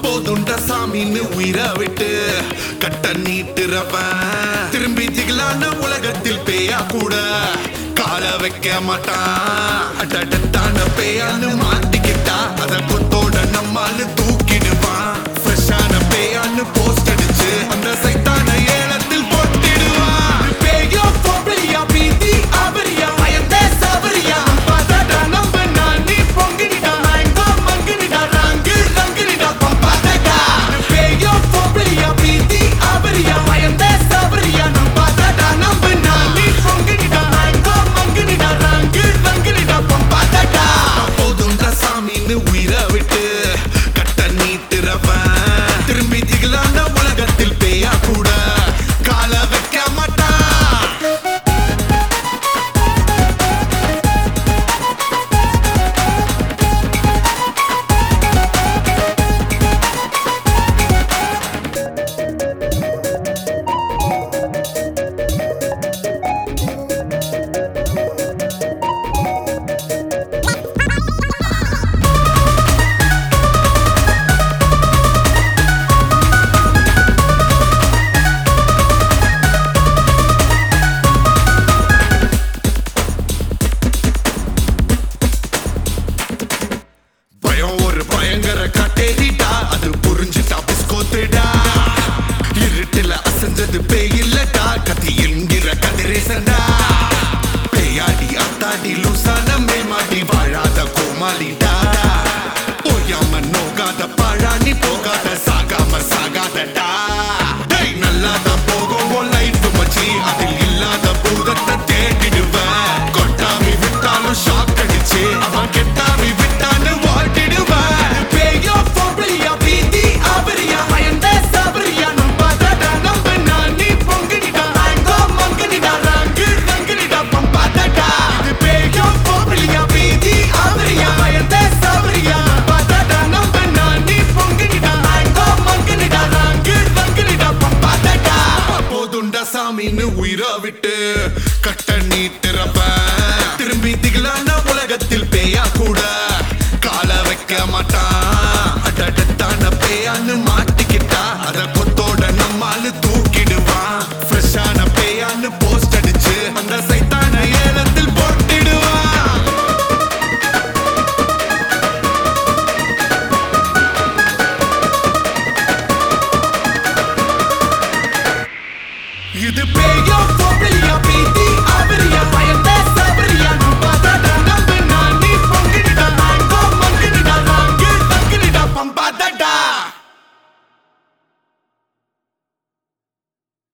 போதுண்ட சாமின்னு உயிரை விட்டு கட்ட நீட்டுறவன் திரும்பி திகழான உலகத்தில் பேயா கூட கால வைக்க மாட்டான் அடடத்தான பேயான்னு மாட்டிக்கிட்டா அத கொத்தோட நம்மால தூக்கிடுவான் ஃப்ரெஷ்ஷான பேயான்னு போஸ்ட் அடிச்சு அந்த சைத்தான ஏலத்தில் போட்டிடுவான் பேயோ பொம்பளையா பீதி அவரியா பயந்தே சவரியா பதடா நம்ம நானி பொங்கினிடா மேங்கோ மங்கினிடா ரங்கு ரங்கினிடா பம்பதடா பேயோ பொம்பளையா பீதி அவரியா பயந்தே சவரியா நம்ம பதடா நம்ம நானி பொங்கினிடா மேங்கோ மங்கினிடா ரங்கு ரங்கினிடா பம்பதடா போதுன்ற சாமின்னு உயிரை விட்டு கட்ட நீட்டுறவன் திரும்பி திகழான உலகத்தில் பேயா கூட கால வைக்க மாட்டான் பயம் ஒரு பயங்கர கட்டேரிடா அது புரிஞ்சுட்டா பிஸ்கோத்துடா இருட்டுல அசைஞ்சது பேய் இல்லடா கத்தி என்கிற கதிரேசன்டா பேயாடி அத்தாடி லூசான மேமாடி வாழாத கோமாளிடா ஓயாம நோகாத பாழாணி போகாத சாகாம சாகாதடா டேய் நல்லாதான் போகும் உன் லைஃப் மச்சி அதில் இல்லாத பூதத்தை தேடிடுவேன் கொட்டாமி விட்டாலும் ஷாக் அடிச்சு அவன் கெட்டாமி விட்டான்னு ஓட்டிடுவேன் பேயோ பொம்பளையா பீதி அவரியா பயந்தே சபரியா நம்பாதடா நம்ப நானி பொங்கினிடா மேங்கோ மங்கினிடா ரங்கு ரங்கினிடா பம்பாதடா இது பேயோ பொம்பளையா பீதி அவரியா பயந்தே சபரியா நம்பாதடா நம்ப நானி பொங்கினிடா மேங்கோ மங்கினிடா ரங்கு ரங்கினிடா பம்பாதடா போதுண்டா சாமின்னு உயிரை விட்டு கட்ட நீட்டுறப்ப திரும்பி திகழான உலகத்தில் பேயா கூட கால வைக்க மாட்டான் அடடத்தான பேயான்னு மாட்டிக்கிட்டா அத கொத்தோட நம்மால தூக்கிடுவான் ஃப்ரெஷ்ஷான பேயான்னு போஸ்ட் அடிச்சு அந்த சைத்தான ஏலத்தில் போட்டிடுவான் இது பேயோ பொம்பளையா பீதி அவரியா